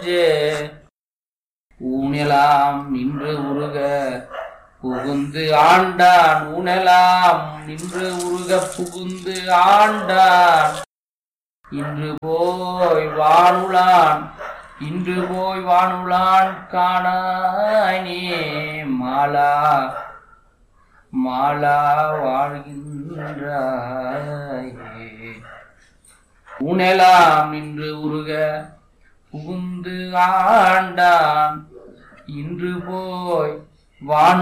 நெஞ்சே ஊனெலாம் நின்று உருக புகுந்து ஆண்டான் ஊனெலாம் நின்று உருக புகுந்து ஆண்டான் இன்று போய் வானுலான் இன்று போய் வானுலான் காணானே மாலா மாலா வாழ்கின்றாயே உணலாம் நின்று உருக புகுந்து ஆண்டான் இன்று போய் வான்